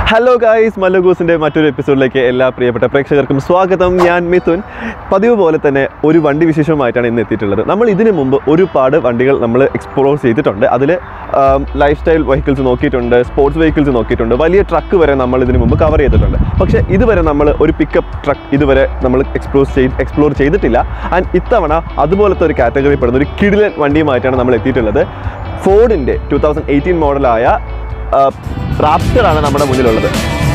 Hello guys മല്ലഗൂസിൻ്റെ മറ്റൊരു എപ്പിസോഡിലേക്ക് എല്ലാ പ്രിയപ്പെട്ട പ്രേക്ഷകർക്കും സ്വാഗതം ഞാൻ മിഥുൻ പതിവ് പോലെ തന്നെ ഒരു വണ്ടി വിശേഷവുമായിട്ടാണ് ഇന്ന് എത്തിയിട്ടുള്ളത് നമ്മൾ ഇതിനു മുമ്പ് ഒരുപാട് വണ്ടികൾ നമ്മൾ എക്സ്പ്ലോർ ചെയ്തിട്ടുണ്ട് അതിൽ ലൈഫ് സ്റ്റൈൽ വെഹിക്കിൾസ് നോക്കിയിട്ടുണ്ട് സ്പോർട്സ് വെഹിക്കിൾസ് നോക്കിയിട്ടുണ്ട് വലിയ ട്രക്ക് വരെ നമ്മൾ ഇതിനു മുമ്പ് കവർ ചെയ്തിട്ടുണ്ട് പക്ഷേ ഇതുവരെ നമ്മൾ ഒരു പിക്കപ്പ് ട്രക്ക് ഇതുവരെ നമ്മൾ എക്സ്പ്ലോർ ചെയ്ത് എക്സ്പ്ലോർ ചെയ്തിട്ടില്ല ആൻഡ് ഇത്തവണ അതുപോലത്തെ ഒരു കാറ്റഗറി പെടുന്ന ഒരു കിടിലൻ വണ്ടിയുമായിട്ടാണ് നമ്മൾ എത്തിയിട്ടുള്ളത് ഫോർഡിൻ്റെ ടു തൗസൻഡ് എയ്റ്റീൻ മോഡലായ റാപ്റ്ററാണ് നമ്മുടെ മുന്നിലുള്ളത്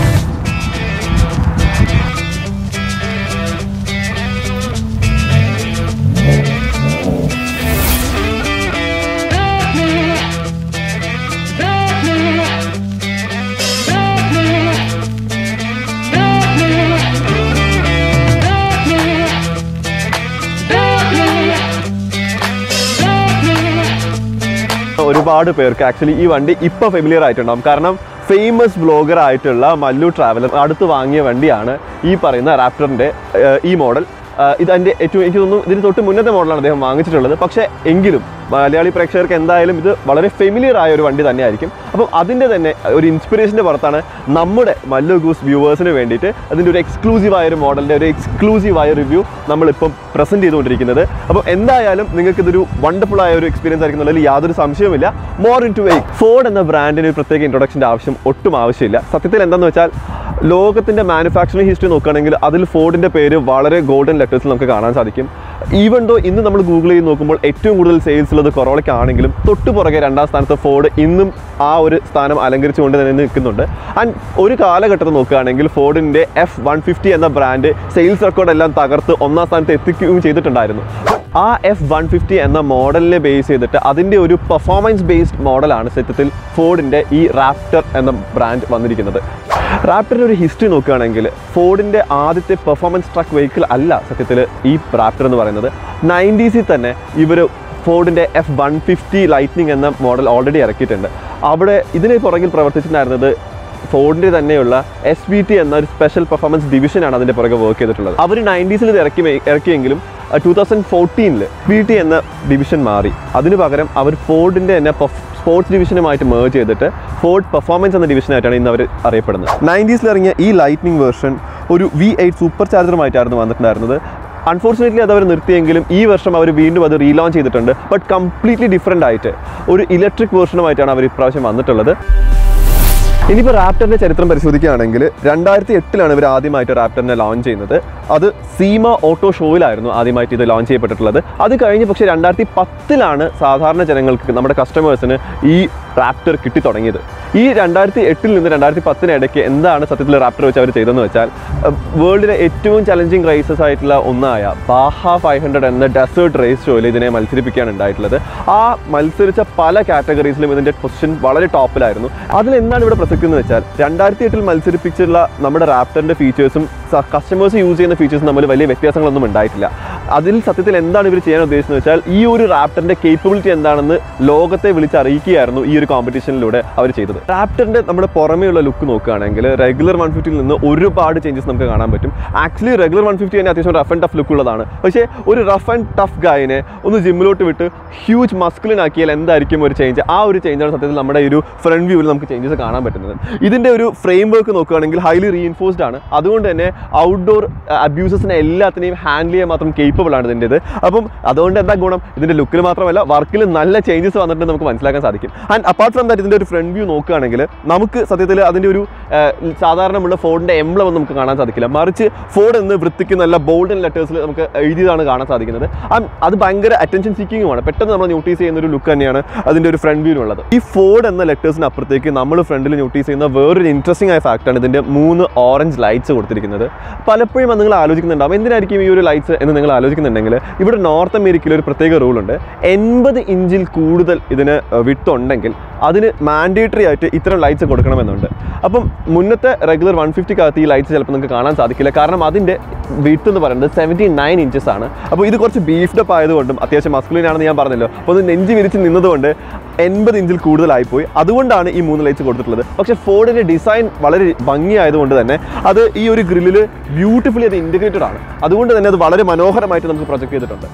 ഒരുപാട് പേർക്ക് ആക്ച്വലി ഈ വണ്ടി ഇപ്പോൾ ഫെമിലിയർ ആയിട്ടുണ്ടാവും കാരണം ഫേമസ് ബ്ലോഗർ ആയിട്ടുള്ള മല്ലു ട്രാവലർ അടുത്ത് വാങ്ങിയ വണ്ടിയാണ് ഈ പറയുന്ന റാപ്റ്ററിൻ്റെ ഈ മോഡൽ ഇത് എൻ്റെ ഏറ്റവും എനിക്ക് തോന്നുന്നു ഇതിന് തൊട്ട് മുന്നത്തെ മോഡലാണ് അദ്ദേഹം വാങ്ങിച്ചിട്ടുള്ളത് പക്ഷേ എങ്കിലും മലയാളി പ്രേക്ഷകർക്ക് എന്തായാലും ഇത് വളരെ ഫെമിലിയർ ആയ ഒരു വണ്ടി തന്നെയായിരിക്കും അപ്പം അതിൻ്റെ തന്നെ ഒരു ഇൻസ്പിറേഷൻ്റെ പുറത്താണ് നമ്മുടെ മല്ലു ഗൂസ് വ്യൂവേഴ്സിന് വേണ്ടിയിട്ട് അതിൻ്റെ ഒരു എക്സ്ക്ലൂസീവ് ആയ ഒരു മോഡലിൻ്റെ ഒരു എക്സ്ക്ലൂസീവ് ആയ റിവ്യൂ നമ്മളിപ്പം പ്രസൻറ്റ് ചെയ്തുകൊണ്ടിരിക്കുന്നത് അപ്പോൾ എന്തായാലും നിങ്ങൾക്ക് ഇതൊരു വണ്ടർഫുൾ ആയ ഒരു എക്സ്പീരിയൻസ് ആയിരിക്കും എന്നുള്ളതിൽ യാതൊരു സംശയവുമില്ല more in two way Ford എന്ന ബ്രാൻഡിന് ഒരു പ്രത്യേക ഇൻട്രൊഡക്ഷൻ്റെ ആവശ്യം ഒട്ടും ആവശ്യമില്ല സത്യത്തിൽ എന്താണെന്ന് വെച്ചാൽ ലോകത്തിൻ്റെ മാനുഫാക്ചറിങ് ഹിസ്റ്ററി നോക്കുകയാണെങ്കിൽ അതിൽ ഫോർഡിൻ്റെ പേര് വളരെ ഗോൾഡൻ ലെറ്റേഴ്സിൽ നമുക്ക് കാണാൻ സാധിക്കും ഈവൻ ദോ ഇന്ന് നമ്മൾ ഗൂഗിൾ ചെയ്ത് നോക്കുമ്പോൾ ഏറ്റവും കൂടുതൽ സെയിൽസ് ഉള്ളത് കൊറോളയ്ക്കാണെങ്കിലും തൊട്ട് പുറകെ രണ്ടാം സ്ഥാനത്ത് ഫോർഡ് ഇന്നും ആ ഒരു സ്ഥാനം അലങ്കരിച്ചുകൊണ്ട് തന്നെ നിൽക്കുന്നുണ്ട് ആൻഡ് ഒരു കാലഘട്ടത്തിൽ നോക്കുകയാണെങ്കിൽ ഫോർഡിൻ്റെ എഫ് വൺ ഫിഫ്റ്റി എന്ന ബ്രാൻഡ് സെയിൽസ് റെക്കോർഡ് എല്ലാം തകർത്ത് ഒന്നാം സ്ഥാനത്ത് എത്തിക്കുകയും ചെയ്തിട്ടുണ്ടായിരുന്നു ആ എഫ് വൺ ഫിഫ്റ്റി എന്ന മോഡലിനെ ബേസ് ചെയ്തിട്ട് അതിൻ്റെ ഒരു പെർഫോമൻസ് ബേസ്ഡ് മോഡലാണ് സത്യത്തിൽ ഫോർഡിൻ്റെ ഈ റാപ്റ്റർ എന്ന ബ്രാൻഡ് വന്നിരിക്കുന്നത് റാപ്റ്ററിൻ്റെ ഒരു ഹിസ്റ്ററി നോക്കുകയാണെങ്കിൽ ഫോർഡിൻ്റെ ആദ്യത്തെ പെർഫോമൻസ് ട്രക്ക് വെഹിക്കിൾ അല്ല സത്യത്തിൽ ഈ റാപ്റ്റർ എന്ന് പറയുന്നത് നയൻറ്റീസിൽ തന്നെ ഇവർ ഫോർഡിൻ്റെ എഫ് വൺ ഫിഫ്റ്റി ലൈറ്റ്നിങ് എന്ന മോഡൽ ഓൾറെഡി ഇറക്കിയിട്ടുണ്ട് അവിടെ ഇതിന് പുറകിൽ പ്രവർത്തിച്ചിട്ടുണ്ടായിരുന്നത് ഫോർഡിൻ്റെ തന്നെയുള്ള എസ് വി ടി എന്ന ഒരു സ്പെഷ്യൽ പെർഫോമൻസ് ഡിവിഷനാണ് അതിൻ്റെ പുറകെ വർക്ക് ചെയ്തിട്ടുള്ളത് അവർ നയൻറ്റീസിൽ ഇത് ഇറക്കി ഇറക്കിയെങ്കിലും ടൂ തൗസൻഡ് ഫോർട്ടീനിൽ വി ടി എന്ന ഡിവിഷൻ മാറി അതിന് പകരം അവർ ഫോർഡിൻ്റെ തന്നെ സ്പോർട്സ് ഡിവിഷനുമായിട്ട് മേർജ് ചെയ്തിട്ട് ഫോർഡ് പെർഫോമൻസ് എന്ന ഡിവിഷനായിട്ടാണ് ഇന്ന് അവർ അറിയപ്പെടുന്നത് നയൻറ്റീസിൽ ഇറങ്ങിയ ഈ ലൈറ്റ്നിങ് വേർഷൻ ഒരു വി എയ്റ്റ് സൂപ്പർ ചാർജറുമായിട്ടായിരുന്നു വന്നിട്ടുണ്ടായിരുന്നത് അൺഫോർച്ചുനേറ്റ്ലി അത് അവർ നിർത്തിയെങ്കിലും ഈ വർഷം അവർ വീണ്ടും അത് റീലോഞ്ച് ചെയ്തിട്ടുണ്ട് ബട്ട് കംപ്ലീറ്റ്ലി ഡിഫറെൻ്റ് ആയിട്ട് ഒരു ഇലക്ട്രിക് വേർഷനുമായിട്ടാണ് അവർ ഇപ്രാവശ്യം വന്നിട്ടുള്ളത് ഇനിയിപ്പോൾ റാപ്റ്ററിൻ്റെ ചരിത്രം പരിശോധിക്കുകയാണെങ്കിൽ രണ്ടായിരത്തി എട്ടിലാണ് ഇവർ ആദ്യമായിട്ട് റാപ്റ്ററിനെ ലോഞ്ച് ചെയ്യുന്നത് അത് സീമ ഓട്ടോ ഷോയിലായിരുന്നു ആദ്യമായിട്ട് ഇത് ലോഞ്ച് ചെയ്യപ്പെട്ടിട്ടുള്ളത് അത് കഴിഞ്ഞ് പക്ഷേ രണ്ടായിരത്തി പത്തിലാണ് സാധാരണ ജനങ്ങൾക്ക് നമ്മുടെ കസ്റ്റമേഴ്സിന് ഈ റാപ്റ്റർ കിട്ടി തുടങ്ങിയത് ഈ രണ്ടായിരത്തി എട്ടിൽ നിന്ന് രണ്ടായിരത്തി പത്തിനിടയ്ക്ക് എന്താണ് സത്യത്തിൽ റാപ്റ്റർ വെച്ച് അവർ ചെയ്തതെന്ന് വെച്ചാൽ വേൾഡിലെ ഏറ്റവും ചലഞ്ചിങ് റേസസ് ആയിട്ടുള്ള ഒന്നായ ബാഹ ഫൈവ് ഹൺഡ്രഡ് എന്ന ഡെസേർട്ട് റേസ് ഷോയിൽ ഇതിനെ മത്സരിപ്പിക്കുകയാണ് ഉണ്ടായിട്ടുള്ളത് ആ മത്സരിച്ച പല കാറ്റഗറീസിലും ഇതിൻ്റെ പൊസിഷൻ വളരെ ടോപ്പിലായിരുന്നു അതിൽ എന്താണ് ഇവിടെ പ്രസക്തി എന്ന് വെച്ചാൽ രണ്ടായിരത്തി എട്ടിൽ മത്സരിപ്പിച്ചുള്ള നമ്മുടെ റാപ്റ്ററിൻ്റെ ഫീച്ചേഴ്സും കസ്റ്റമേഴ്സ് യൂസ് ചെയ്യുന്ന ഫീച്ചേഴ്സും തമ്മിൽ വലിയ വ്യത്യാസങ്ങളൊന്നും ഉണ്ടായിട്ടില്ല അതിൽ സത്യത്തിൽ എന്താണ് ഇവർ ചെയ്യാൻ ഉദ്ദേശിച്ചത് വെച്ചാൽ ഈ ഒരു റാപ്റ്ററിൻ്റെ കേപ്പബിലിറ്റി എന്താണെന്ന് ലോകത്തെ വിളിച്ചറിയിക്കുകയായിരുന്നു ഈ ഒരു കോമ്പറ്റീഷനിലൂടെ അവർ ചെയ്തത് റാപ്റ്ററിൻ്റെ നമ്മുടെ പുറമേയുള്ള ലുക്ക് നോക്കുകയാണെങ്കിൽ റെഗുലർ വൺ ഫിഫ്റ്റിയിൽ നിന്ന് ഒരുപാട് ചേഞ്ചസ് നമുക്ക് കാണാൻ പറ്റും ആക്ച്വലി റെഗുലർ വൺ ഫിഫ്റ്റി തന്നെ അത്യാവശ്യം റഫ് ആൻഡ് ടഫ് ലുക്ക് ഉള്ളതാണ് പക്ഷേ ഒരു റഫ് ആൻഡ് ടഫ് ഗായിനെ ഒന്ന് ജിമ്മിലോട്ട് വിട്ട് ഹ്യൂജ് മസ്കുലിനാക്കിയാൽ എന്തായിരിക്കും ഒരു ചേഞ്ച് ആ ഒരു ചേഞ്ചാണ് സത്യത്തിൽ നമ്മുടെ ഈ ഒരു ഫ്രണ്ട് വ്യൂവിൽ നമുക്ക് ചേഞ്ചസ് കാണാൻ പറ്റുന്നത് ഇതിൻ്റെ ഒരു ഫ്രെയിം വർക്ക് നോക്കുകയാണെങ്കിൽ ഹൈലി റീഇൻഫോഴ്സ്ഡ് ആണ് അതുകൊണ്ട് തന്നെ ഔട്ട്ഡോർ അബ്യൂസസിനെ എല്ലാത്തിനെയും ഹാൻഡിൽ ചെയ്യാൻ മാത്രം കേപ്പബിൾ ആണ് ഇതിൻ്റെത് അപ്പം അതുകൊണ്ട് എന്താ ഗുണം ഇതിൻ്റെ ലുക്കിൽ മാത്രമല്ല വർക്കിൽ നല്ല ചേഞ്ചസ് വന്നിട്ടുണ്ട് നമുക്ക് മനസ്സിലാക്കാൻ സാധിക്കും ആൻഡ് അപ്പാർട്ട് ഫ്രം ദാറ്റ് ഇതിൻ്റെ ഒരു ഫ്രണ്ട് വ്യൂ നോക്കുകയാണെങ്കിൽ നമുക്ക് സത്യത്തിൽ അതിൻ്റെ ഒരു സാധാരണമുള്ള ഫോർഡിൻ്റെ എംബ്ലം ഒന്നും നമുക്ക് കാണാൻ സാധിക്കില്ല മറിച്ച് ഫോർഡ് എന്ന് വൃത്തിക്ക് നല്ല ബോൾഡൻ ലെറ്റേഴ്സിൽ നമുക്ക് എഴുതിയതാണ് കാണാൻ സാധിക്കുന്നത് അത് ഭയങ്കര അറ്റൻഷൻ സീക്കിങ്ങുമാണ് പെട്ടെന്ന് നമ്മൾ നോട്ടീസ് ചെയ്യുന്ന ഒരു ലുക്ക് തന്നെയാണ് അതിൻ്റെ ഒരു ഫ്രണ്ട് വ്യൂവിനുള്ളത് ഈ ഫോർഡ് എന്ന ലെറ്റേഴ്സിന് അപ്പുറത്തേക്ക് നമ്മൾ ഫ്രണ്ടിൽ നോട്ടീസ് ചെയ്യുന്ന വേറൊരു ഇൻട്രസ്റ്റിംഗ് ആയ ഫാക്റ്റാണ് ഇതിൻ്റെ മൂന്ന് ഓറഞ്ച് ലൈറ്റ്സ് കൊടുത്തിരിക്കുന്നത് പലപ്പോഴും നിങ്ങൾ ആലോചിക്കുന്നുണ്ടാവും എന്തിനായിരിക്കും ഈ ഒരു ലൈറ്റ്സ് എന്ന് നിങ്ങൾ ആലോചിക്കുന്നുണ്ടെങ്കിൽ ഇവിടെ നോർത്ത് അമേരിക്കയിൽ ഒരു പ്രത്യേക റൂളുണ്ട് എൺപത് ഇഞ്ചിൽ കൂടുതൽ ഇതിന് വിട്ട് ഉണ്ടെങ്കിൽ അതിന് മാൻഡേറ്ററി ആയിട്ട് ഇത്തരം ലൈറ്റ്സ് കൊടുക്കണമെന്നുണ്ട് അപ്പം മുന്നത്തെ റെഗുലർ വൺ ഫിഫ്റ്റിക്കകത്ത് ഈ ലൈറ്റ്സ് ചിലപ്പോൾ നിങ്ങൾക്ക് കാണാൻ സാധിക്കില്ല കാരണം അതിൻ്റെ വിട്ട് എന്ന് പറയുന്നത് സെവൻറ്റി നയൻ ഇഞ്ചസ് ആണ് അപ്പോൾ ഇത് കുറച്ച് ബീഫ്ഡ് അപ്പ് ആയതുകൊണ്ടും അത്യാവശ്യം മസ്കുലിൻ ആണെന്ന് ഞാൻ പറഞ്ഞല്ലോ അപ്പോൾ അത് നെഞ്ച് വിരിച്ച് നിന്നതുകൊണ്ട് എൺപത് ഇഞ്ചിൽ കൂടുതലായിപ്പോയി അതുകൊണ്ടാണ് ഈ മൂന്ന് ലൈറ്റ്സ് കൊടുത്തിട്ടുള്ളത് പക്ഷേ ഫോർഡിൻ്റെ ഡിസൈൻ വളരെ ഭംഗിയായതുകൊണ്ട് തന്നെ അത് ഈ ഒരു ഗ്രില്ലിൽ ബ്യൂട്ടിഫുള്ളി അത് ഇൻറ്റഗ്രേറ്റഡ് ആണ് അതുകൊണ്ട് തന്നെ അത് വളരെ മനോഹരമായിട്ട് നമുക്ക് പ്രൊജക്ട് ചെയ്തിട്ടുണ്ട്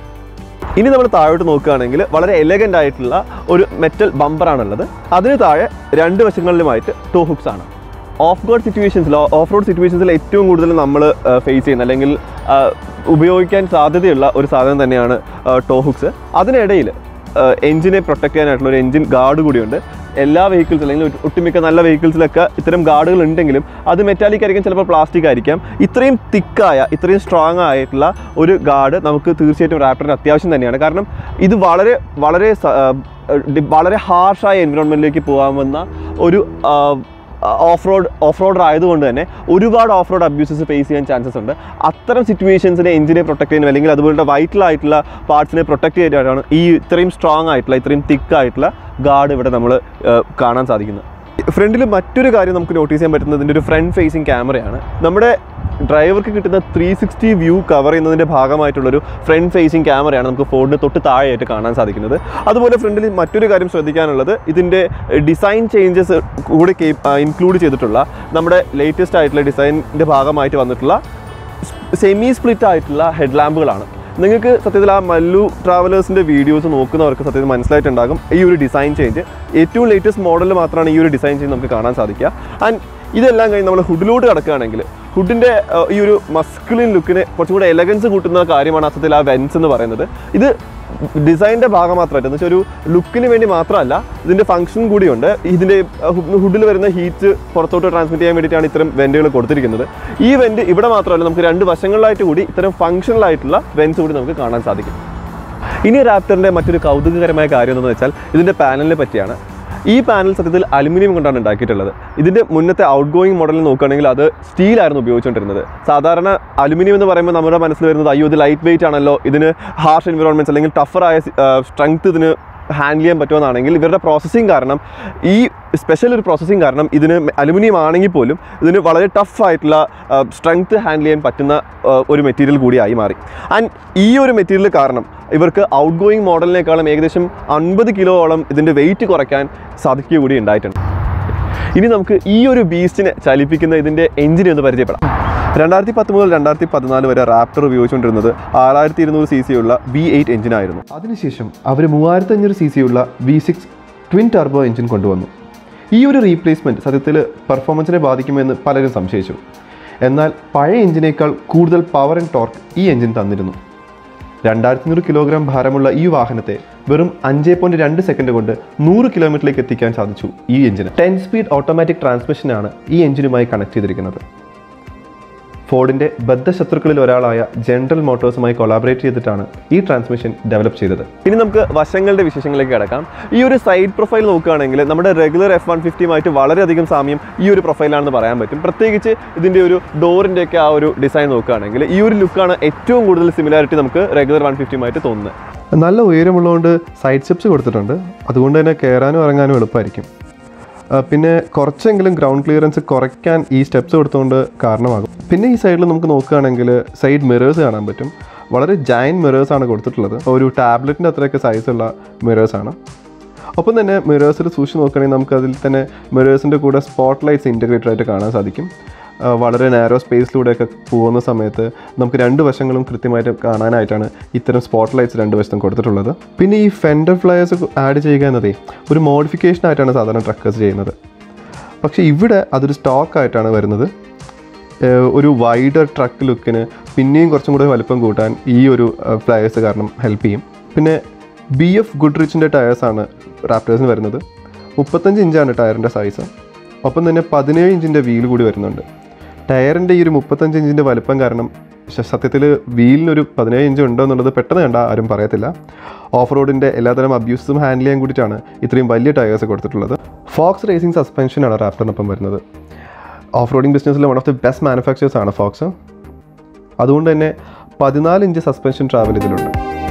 ഇനി നമ്മൾ താഴോട്ട് നോക്കുകയാണെങ്കിൽ വളരെ എലഗൻ്റ് ആയിട്ടുള്ള ഒരു മെറ്റൽ ബമ്പറാണുള്ളത് അതിന് താഴെ രണ്ട് വശങ്ങളിലുമായിട്ട് ടോ ഹുക്സ് ആണ് ഓഫ് റോഡ് സിറ്റുവേഷൻസിൽ ഓഫ് റോഡ് സിറ്റുവേഷൻസിൽ ഏറ്റവും കൂടുതൽ നമ്മൾ ഫേസ് ചെയ്യുന്ന അല്ലെങ്കിൽ ആ, ഉപയോഗിക്കാൻ സാധ്യതയുള്ള ഒരു സാധനം തന്നെയാണ് ടോ ഹുക്സ് അതിനിടയിൽ എഞ്ചിനെ പ്രൊട്ടക്ട് ചെയ്യാനായിട്ടുള്ള ഒരു എഞ്ചിൻ ഗാർഡ് കൂടിയുണ്ട് എല്ലാ വെഹിക്കിൾസ് അല്ലെങ്കിൽ ഒട്ട് ഒട്ടുമിക്ക നല്ല വെഹിക്കിൾസിലൊക്കെ ഇത്തരം ഗാർഡുകൾ ഉണ്ടെങ്കിലും അത് മെറ്റാലിക് ആയിരിക്കും ചിലപ്പോൾ പ്ലാസ്റ്റിക് ആയിരിക്കാം ഇത്രയും തിക്കായ ഇത്രയും സ്ട്രോങ് ആയിട്ടുള്ള ഒരു ഗാർഡ് നമുക്ക് തീർച്ചയായിട്ടും റാപ്റ്ററിന് അത്യാവശ്യം തന്നെയാണ് കാരണം ഇത് വളരെ വളരെ സ- ആ, ഡി- വളരെ ഹാർഷായ എൻവിറോൺമെൻറ്റിലേക്ക് പോകാമെന്ന ഒരു ഓഫ് റോഡ് ഓഫ് റോഡർ ആയതുകൊണ്ട് തന്നെ ഒരുപാട് ഓഫ് റോഡ് അബ്യൂസസ് ഫേസ് ചെയ്യാൻ ചാൻസസ് ഉണ്ട് അത്തരം സിറ്റുവേഷൻസിനെ എഞ്ചിനെ പ്രൊട്ടക്ട് ചെയ്യാനും അല്ലെങ്കിൽ അതുപോലുള്ള വൈറ്റൽ ആയിട്ടുള്ള പാർട്സിനെ പ്രൊട്ടക്ട് ചെയ്യാനാണ് ഈ ഇത്രയും സ്ട്രോങ് ആയിട്ടുള്ള ഇത്രയും തിക്ക് ആയിട്ടുള്ള ഗാർഡ് ഇവിടെ നമ്മൾ കാണാൻ സാധിക്കുന്നത് ഫ്രണ്ടിൽ മറ്റൊരു കാര്യം നമുക്ക് നോട്ടീസ് ചെയ്യാൻ പറ്റുന്നത് ഇതിൻ്റെ ഒരു ഫ്രണ്ട് ഫേസിങ് ക്യാമറയാണ് നമ്മുടെ ഡ്രൈവർക്ക് കിട്ടുന്ന ത്രീ സിക്സ്റ്റി വ്യൂ കവർ ചെയ്യുന്നതിൻ്റെ ഭാഗമായിട്ടുള്ളൊരു ഫ്രണ്ട് ഫേസിങ് ക്യാമറയാണ് നമുക്ക് ഫോണിന് തൊട്ട് താഴെയായിട്ട് കാണാൻ സാധിക്കുന്നത് അതുപോലെ ഫ്രണ്ടിൽ മറ്റൊരു കാര്യം ശ്രദ്ധിക്കാനുള്ളത് ഇതിൻ്റെ ഡിസൈൻ ചേഞ്ചസ് കൂടി ഇൻക്ലൂഡ് ചെയ്തിട്ടുള്ള നമ്മുടെ ലേറ്റസ്റ്റ് ആയിട്ടുള്ള ഡിസൈനിൻ്റെ ഭാഗമായിട്ട് വന്നിട്ടുള്ള സെമി സ്പ്ലിറ്റ് ആയിട്ടുള്ള ഹെഡ് ലാമ്പുകളാണ് നിങ്ങൾക്ക് സത്യത്തിൽ ആ മല്ലു ട്രാവലേഴ്സിൻ്റെ വീഡിയോസ് നോക്കുന്നവർക്ക് സത്യത്തിൽ മനസ്സിലായിട്ടുണ്ടാകും ഈ ഒരു ഡിസൈൻ ചേഞ്ച് ഏറ്റവും ലേറ്റസ്റ്റ് മോഡലിൽ മാത്രമാണ് ഈ ഒരു ഡിസൈൻ ചേഞ്ച് നമുക്ക് കാണാൻ സാധിക്കുക ആൻഡ് ഇതെല്ലാം കഴിഞ്ഞ് നമ്മൾ ഹുഡിലോട്ട് കിടക്കുകയാണെങ്കിൽ ഹുഡിൻ്റെ ഈ ഒരു മസ്കുലിൻ ലുക്കിന് കുറച്ചും കൂടെ എലഗൻസ് കൂട്ടുന്ന കാര്യമാണ് സത്യത്തിൽ ആ വെൻസ് എന്ന് പറയുന്നത് ഇത് ഡിസൈനിൻ്റെ ഭാഗം മാത്രമായിട്ട് എന്ന് വെച്ചാൽ ഒരു ലുക്കിന് വേണ്ടി മാത്രമല്ല ഇതിൻ്റെ ഫംഗ്ഷൻ കൂടിയുണ്ട് ഇതിൻ്റെ ഹുഡിൽ വരുന്ന ഹീറ്റ് പുറത്തോട്ട് ട്രാൻസ്മിറ്റ് ചെയ്യാൻ വേണ്ടിയിട്ടാണ് ഇത്തരം വെൻറ്റുകൾ കൊടുത്തിരിക്കുന്നത് ഈ വെൻറ്റ് ഇവിടെ മാത്രമല്ല നമുക്ക് രണ്ട് വശങ്ങളിലായിട്ട് കൂടി ഇത്തരം ഫംഗ്ഷണൽ ആയിട്ടുള്ള വെൻസ് കൂടി നമുക്ക് കാണാൻ സാധിക്കും ഇനി റാപ്റ്ററിൻ്റെ മറ്റൊരു കൗതുകകരമായ കാര്യം എന്തെന്ന് വെച്ചാൽ ഇതിൻ്റെ പാനലിനെ പറ്റിയാണ് ഈ പാനൽ സത്യത്തിൽ അലുമിനിയം കൊണ്ടാണ് ഉണ്ടാക്കിയിട്ടുള്ളത് ഇതിൻ്റെ മുന്നത്തെ ഔട്ട് ഗോയിങ് മോഡലിൽ നോക്കുകയാണെങ്കിൽ അത് സ്റ്റീലായിരുന്നു ഉപയോഗിച്ചുകൊണ്ടിരുന്നത് സാധാരണ അലുമിനിയം എന്ന് പറയുമ്പോൾ നമ്മുടെ മനസ്സിൽ വരുന്നത് അയ്യോ ഇത് ലൈറ്റ് വെയിറ്റ് ആണല്ലോ ഇതിന് ഹാർഷ് എൻവിറോൺമെൻറ്റ്സ് അല്ലെങ്കിൽ ടഫറായ സ്ട്രെങ്ത് ഇതിന് ഹാൻഡിൽ ചെയ്യാൻ പറ്റുമെന്നാണെങ്കിൽ ഇവരുടെ പ്രോസസ്സിങ് കാരണം ഈ സ്പെഷ്യൽ ഒരു പ്രോസസ്സിങ് കാരണം ഇതിന് അലുമിനിയം ആണെങ്കിൽ പോലും ഇതിന് വളരെ ടഫ് ആയിട്ടുള്ള സ്ട്രെങ്ത് ഹാൻഡിൽ ചെയ്യാൻ പറ്റുന്ന ആ, ഒരു മെറ്റീരിയൽ കൂടിയായി മാറി ആൻഡ് ഈ ഒരു മെറ്റീരിയൽ കാരണം ഇവർക്ക് ഔട്ട് ഗോയിങ് മോഡലിനേക്കാളും ഏകദേശം അൻപത് കിലോയോളം ഇതിൻ്റെ വെയിറ്റ് കുറയ്ക്കാൻ സാധിക്കുക കൂടി ഉണ്ടായിട്ടുണ്ട് ഇനി നമുക്ക് ഈ ഒരു ബീസ്റ്റിനെ ചലിപ്പിക്കുന്ന ഇതിൻ്റെ എഞ്ചിനെ ഒന്ന് പരിചയപ്പെടാം രണ്ടായിരത്തി പത്ത് മുതൽ രണ്ടായിരത്തി പതിനാല് വരെ റാപ്റ്റർ ഉപയോഗിച്ചുകൊണ്ടിരുന്നത് ആറായിരത്തി ഇരുന്നൂറ് സി സി ഉള്ള വി എയ്റ്റ് എഞ്ചിനായിരുന്നു അതിനുശേഷം അവർ മൂവായിരത്തി അഞ്ഞൂറ് സി സി ഉള്ള V six twin turbo engine കൊണ്ടുവന്നു ഈ ഒരു റീപ്ലേസ്മെൻറ്റ് സത്യത്തിൽ പെർഫോമൻസിനെ ബാധിക്കുമെന്ന് പലരും സംശയിച്ചു എന്നാൽ പഴയ എഞ്ചിനേക്കാൾ കൂടുതൽ പവർ ആൻഡ് ടോർക്ക് ഈ എഞ്ചിൻ തന്നിരുന്നു രണ്ടായിരത്തി അഞ്ഞൂറ് കിലോഗ്രാം ഭാരമുള്ള ഈ വാഹനത്തെ വെറും അഞ്ച് പോയിന്റ് രണ്ട് സെക്കൻഡ് കൊണ്ട് നൂറ് കിലോമീറ്ററിലേക്ക് എത്തിക്കാൻ സാധിച്ചു ഈ എഞ്ചിന് ടെൻ സ്പീഡ് ഓട്ടോമാറ്റിക് ട്രാൻസ്മിഷനാണ് ഈ എഞ്ചിനുമായി കണക്ട് ചെയ്തിരിക്കുന്നത് ഫോർഡിന്റെ ബദ്ധശത്രുക്കളിൽ ഒരാളായ ജനറൽ മോട്ടോഴ്സുമായി കൊളാബറേറ്റ് ചെയ്തിട്ടാണ് ഈ ട്രാൻസ്മിഷൻ ഡെവലപ്പ് ചെയ്തത് ഇനി നമുക്ക് വശങ്ങളുടെ വിശേഷങ്ങളിലേക്ക് കിടക്കാം ഈ ഒരു സൈഡ് പ്രൊഫൈൽ നോക്കുകയാണെങ്കിൽ നമ്മുടെ റെഗുലർ എഫ് വൺ ഫിഫ്റ്റിയുമായിട്ട് വളരെയധികം സാമ്യം ഈ ഒരു പ്രൊഫൈലാണെന്ന് പറയാൻ പറ്റും പ്രത്യേകിച്ച് ഇതിൻ്റെ ഒരു ഡോറിൻ്റെ ഒക്കെ ആ ഒരു ഡിസൈൻ നോക്കുകയാണെങ്കിൽ ഈ ഒരു ലുക്കാണ് ഏറ്റവും കൂടുതൽ സിമിലാരിറ്റി നമുക്ക് റെഗുലർ വൺ ഫിഫ്റ്റിയുമായിട്ട് തോന്നുന്നത് നല്ല ഉയരമുള്ളതുകൊണ്ട് സൈഡ് സ്റ്റെപ്സ് കൊടുത്തിട്ടുണ്ട് അതുകൊണ്ട് തന്നെ കയറാനും ഇറങ്ങാനും എളുപ്പമായിരിക്കും ആ, പിന്നെ കുറച്ചെങ്കിലും ഗ്രൗണ്ട് ക്ലിയറൻസ് കുറയ്ക്കാൻ ഈ സ്റ്റെപ്സ് കൊടുത്തുകൊണ്ട് കാരണമാകും പിന്നെ ഈ സൈഡിൽ നമുക്ക് നോക്കുകയാണെങ്കിൽ സൈഡ് മിറേഴ്സ് കാണാൻ പറ്റും വളരെ ജയൻറ്റ് മിറേഴ്സ് ആണ് കൊടുത്തിട്ടുള്ളത് ഒരു ടാബ്ലറ്റിൻ്റെ അത്രയൊക്കെ സൈസുള്ള മിറേഴ്സ് ആണ് ഒപ്പം തന്നെ മിറേഴ്സിൽ സൂക്ഷിച്ച് നോക്കുകയാണെങ്കിൽ നമുക്ക് അതിൽ തന്നെ മിറേഴ്സിൻ്റെ കൂടെ സ്പോട്ട് ലൈറ്റ്സ് ഇൻറ്റഗ്രേറ്റഡ് ആയിട്ട് കാണാൻ സാധിക്കും ആ, വളരെ നാരോ സ്പേസിലൂടെയൊക്കെ പോകുന്ന സമയത്ത് നമുക്ക് രണ്ട് വശങ്ങളും കൃത്യമായിട്ട് കാണാനായിട്ടാണ് ഇത്തരം സ്പോട്ട് ലൈറ്റ്സ് രണ്ട് വശത്തും കൊടുത്തിട്ടുള്ളത് പിന്നെ ഈ ഫെൻഡർ ഫ്ലയേഴ്സ് ആഡ് ചെയ്യുക എന്നതേ ഒരു മോഡിഫിക്കേഷൻ ആയിട്ടാണ് സാധാരണ ട്രക്കേഴ്സ് ചെയ്യുന്നത് പക്ഷേ ഇവിടെ അതൊരു സ്റ്റോക്ക് ആയിട്ടാണ് വരുന്നത് ഏഹ് ഒരു വൈഡർ ട്രക്ക് ലുക്കിന് പിന്നെയും കുറച്ചും കൂടെ വലിപ്പം കൂട്ടാൻ ഈ ഒരു ഫ്ലയേഴ്സ് കാരണം ഹെൽപ്പ് ചെയ്യും പിന്നെ ബി എഫ് ഗുഡ് റിച്ചിൻ്റെ ടയേഴ്സാണ് റാപ്റ്റേഴ്സിന് വരുന്നത് മുപ്പത്തഞ്ച് ഇഞ്ചാണ് ടയറിൻ്റെ സൈസ് ഒപ്പം തന്നെ പതിനേഴ് ഇഞ്ചിൻ്റെ വീൽ കൂടി വരുന്നുണ്ട് ടയറിൻ്റെ ഈ ഒരു മുപ്പത്തഞ്ച് ഇഞ്ചിൻ്റെ വലിപ്പം കാരണം സത്യത്തിൽ വീലിനൊരു പതിനേഴ് ഇഞ്ച് ഉണ്ടോ എന്നുള്ളത് പെട്ടെന്ന് കണ്ട ആരും പറയത്തില്ല ഓഫ് റോഡിൻ്റെ എല്ലാതരം അബ്യൂസും ഹാൻഡിൽ ചെയ്യാൻ കൂടിയിട്ടാണ് ഇത്രയും വലിയ ടയേഴ്സ് കൊടുത്തിട്ടുള്ളത് ഫോക്സ് റേസിംഗ് സസ്പെൻഷനാണ് റാപ്റ്ററിനൊപ്പം വരുന്നത് ഓഫ് റോഡിംഗ് ബിസിനസ്സിലെ one of the best manufacturers ആണ് ഫോക്സ് അതുകൊണ്ട് തന്നെ പതിനാല് ഇഞ്ച് സസ്പെൻഷൻ ട്രാവൽ ഇതിലുണ്ട്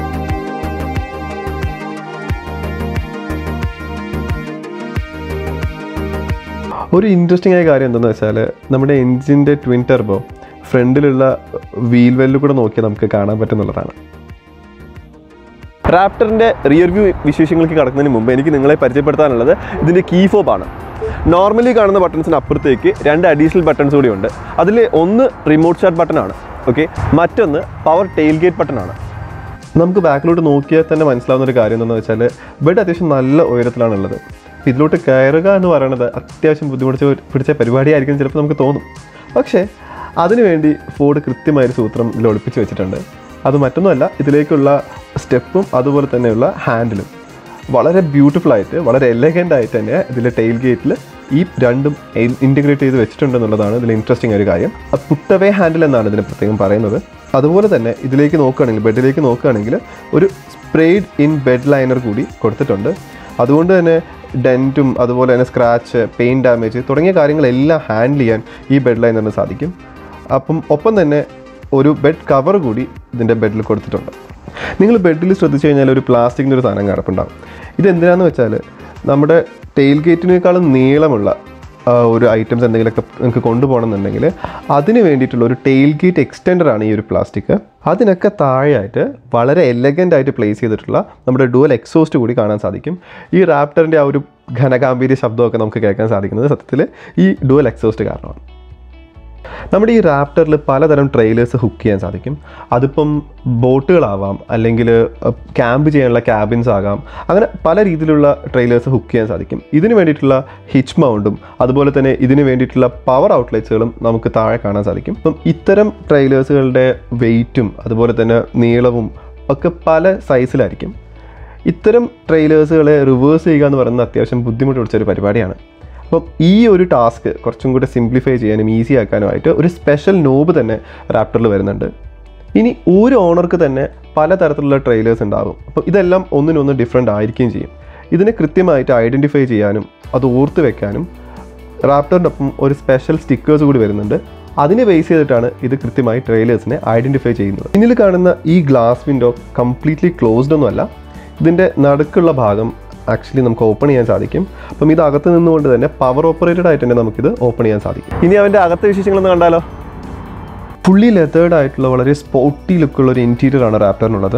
ഒരു ഇൻട്രസ്റ്റിംഗ് ആയ കാര്യം എന്താണെന്ന് വെച്ചാൽ നമ്മുടെ എൻജിൻ്റെ ട്വിൻ ടെർബോ ഫ്രണ്ടിലുള്ള വീൽ വെല്ലിൽ കൂടെ നോക്കിയാൽ നമുക്ക് കാണാൻ പറ്റുന്നുള്ളതാണ് റാപ്റ്ററിൻ്റെ റിയർ വ്യൂ വിശേഷങ്ങൾക്ക് കടക്കുന്നതിന് മുമ്പ് എനിക്ക് നിങ്ങളെ പരിചയപ്പെടുത്താനുള്ളത് ഇതിൻ്റെ കീ ഫോബ് ആണ് നോർമലി കാണുന്ന ബട്ടൺസിന് അപ്പുറത്തേക്ക് രണ്ട് അഡീഷണൽ ബട്ടൺസ് കൂടി ഉണ്ട് അതിൽ ഒന്ന് റിമോട്ട് സ്റ്റാർട്ട് ബട്ടൺ ആണ് ഓക്കെ മറ്റൊന്ന് പവർ ടെയിൽ ഗേറ്റ് ബട്ടൺ ആണ് നമുക്ക് ബാക്കിലോട്ട് നോക്കിയാൽ തന്നെ മനസ്സിലാവുന്ന ഒരു കാര്യം എന്താണെന്ന് വെച്ചാൽ ബെഡ് അത്യാവശ്യം നല്ല ഉയരത്തിലാണുള്ളത് അപ്പോൾ ഇതിലോട്ട് കയറുക എന്ന് പറയുന്നത് അത്യാവശ്യം ബുദ്ധിമുട്ട് പിടിച്ച പരിപാടിയായിരിക്കും ചിലപ്പോൾ നമുക്ക് തോന്നും പക്ഷേ അതിനുവേണ്ടി ഫോർഡ് കൃത്യമായൊരു സൂത്രം ഇതിൽ ഒളിപ്പിച്ച് വെച്ചിട്ടുണ്ട് അത് മറ്റൊന്നുമല്ല ഇതിലേക്കുള്ള സ്റ്റെപ്പും അതുപോലെ തന്നെയുള്ള ഹാൻഡിലും വളരെ ബ്യൂട്ടിഫുൾ ആയിട്ട് വളരെ എലഗൻ്റ് ആയിട്ട് തന്നെ ഇതിലെ ടെയിൽ ഗേറ്റിൽ ഈ രണ്ടും ഇൻറ്റഗ്രേറ്റ് ചെയ്ത് വെച്ചിട്ടുണ്ടെന്നുള്ളതാണ് ഇതിൽ ഇൻട്രസ്റ്റിംഗ് ഒരു കാര്യം പുട്ടവേ ഹാൻഡിൽ എന്നാണ് ഇതിനെ പ്രത്യേകം പറയുന്നത് അതുപോലെ തന്നെ ഇതിലേക്ക് നോക്കുകയാണെങ്കിൽ ബെഡിലേക്ക് നോക്കുകയാണെങ്കിൽ ഒരു സ്പ്രേഡ് ഇൻ ബെഡ് ലൈനർ കൂടി കൊടുത്തിട്ടുണ്ട് അതുകൊണ്ട് തന്നെ ഡെൻറ്റും അതുപോലെ തന്നെ സ്ക്രാച്ച് പെയിൻ ഡാമേജ് തുടങ്ങിയ കാര്യങ്ങളെല്ലാം ഹാൻഡിൽ ചെയ്യാൻ ഈ ബെഡ് ലൈനറിന് സാധിക്കും അപ്പം ഒപ്പം തന്നെ ഒരു ബെഡ് കവർ കൂടി ഇതിൻ്റെ ബെഡിൽ കൊടുത്തിട്ടുണ്ട് നിങ്ങൾ ബെഡിൽ ശ്രദ്ധിച്ചു കഴിഞ്ഞാൽ ഒരു പ്ലാസ്റ്റിക്കിൻ്റെ ഒരു സാധനം കിടപ്പുണ്ടാവും ഇതെന്തിനാന്ന് വെച്ചാൽ നമ്മുടെ ടെയിൽ ഗേറ്റിനേക്കാളും നീളമുള്ള ആ, ഒരു ഐറ്റംസ് എന്തെങ്കിലുമൊക്കെ നിങ്ങൾക്ക് കൊണ്ടുപോകണമെന്നുണ്ടെങ്കിൽ അതിന് വേണ്ടിയിട്ടുള്ള ഒരു ടെയിൽ ഗേറ്റ് എക്സ്റ്റൻഡർ ആണ് ഈ ഒരു പ്ലാസ്റ്റിക് അതിനൊക്കെ താഴെയായിട്ട് വളരെ എലഗൻ്റ് ആയിട്ട് പ്ലേസ് ചെയ്തിട്ടുള്ള നമ്മുടെ ഡുവൽ എക്സോസ്റ്റ് കൂടി കാണാൻ സാധിക്കും ഈ റാപ്റ്ററിൻ്റെ ആ ഒരു ഘനഗാംഭീര്യ ശബ്ദമൊക്കെ നമുക്ക് കേൾക്കാൻ സാധിക്കുന്നത് സത്യത്തിൽ ഈ ഡുവൽ എക്സോസ്റ്റ് കാരണമാണ് നമ്മുടെ ഈ റാപ്റ്ററിൽ പലതരം ട്രെയിലേഴ്സ് ഹുക്ക് ചെയ്യാൻ സാധിക്കും അതിപ്പം ബോട്ടുകളാവാം അല്ലെങ്കിൽ ക്യാമ്പ് ചെയ്യാനുള്ള ക്യാബിൻസ് ആകാം അങ്ങനെ പല രീതിയിലുള്ള ട്രെയിലേഴ്സ് ഹുക്ക് ചെയ്യാൻ സാധിക്കും ഇതിന് വേണ്ടിയിട്ടുള്ള ഹിച്ച് മൗണ്ടും അതുപോലെ തന്നെ ഇതിന് വേണ്ടിയിട്ടുള്ള പവർ ഔട്ട്ലെറ്റ്സുകളും നമുക്ക് താഴെ കാണാൻ സാധിക്കും അപ്പം ഇത്തരം ട്രെയിലേഴ്സുകളുടെ വെയിറ്റും അതുപോലെ തന്നെ നീളവും ഒക്കെ പല സൈസിലായിരിക്കും ഇത്തരം ട്രെയിലേഴ്സുകളെ റിവേഴ്സ് ചെയ്യുക എന്ന് പറയുന്നത് അത്യാവശ്യം ബുദ്ധിമുട്ട് പിടിച്ചൊരു പരിപാടിയാണ് അപ്പം ഈ ഒരു ടാസ്ക് കുറച്ചും കൂടെ സിംപ്ലിഫൈ ചെയ്യാനും ഈസി ആക്കാനുമായിട്ട് ഒരു സ്പെഷ്യൽ നോബ് തന്നെ റാപ്റ്ററിൽ വരുന്നുണ്ട് ഇനി ഒരു ഓണർക്ക് തന്നെ പലതരത്തിലുള്ള ട്രെയിലേഴ്സ് ഉണ്ടാകും അപ്പോൾ ഇതെല്ലാം ഒന്നിനൊന്ന് ഡിഫറെൻ്റ് ആയിരിക്കുകയും ചെയ്യും ഇതിനെ കൃത്യമായിട്ട് ഐഡൻറ്റിഫൈ ചെയ്യാനും അത് ഓർത്ത് വെക്കാനും റാപ്റ്ററിൻ്റെ ഒപ്പം ഒരു സ്പെഷ്യൽ സ്റ്റിക്കേഴ്സ് കൂടി വരുന്നുണ്ട് അതിനെ ബേസ് ചെയ്തിട്ടാണ് ഇത് കൃത്യമായി ട്രെയിലേഴ്സിനെ ഐഡൻറ്റിഫൈ ചെയ്യുന്നത് പിന്നിൽ കാണുന്ന ഈ ഗ്ലാസ് വിൻഡോ കംപ്ലീറ്റ്ലി ക്ലോസ്ഡ് ഒന്നുമല്ല ഇതിൻ്റെ നടുക്കുള്ള ഭാഗം ആക്ച്വലി നമുക്ക് ഓപ്പൺ ചെയ്യാൻ സാധിക്കും അപ്പം ഇത് അകത്ത് നിന്നുകൊണ്ട് തന്നെ പവർ ഓപ്പറേറ്റഡ് ആയിട്ട് തന്നെ നമുക്കിത് ഓപ്പൺ ചെയ്യാൻ സാധിക്കും ഇനി അവൻ്റെ അകത്തെ വിശേഷങ്ങളൊന്ന് കണ്ടാലോ ഫുള്ളി ലെതേർഡ് ആയിട്ടുള്ള വളരെ സ്പോർട്ടി ലുക്കുള്ള ഒരു ഇൻറ്റീരിയർ ആണ് റാപ്റ്ററിനുള്ളത്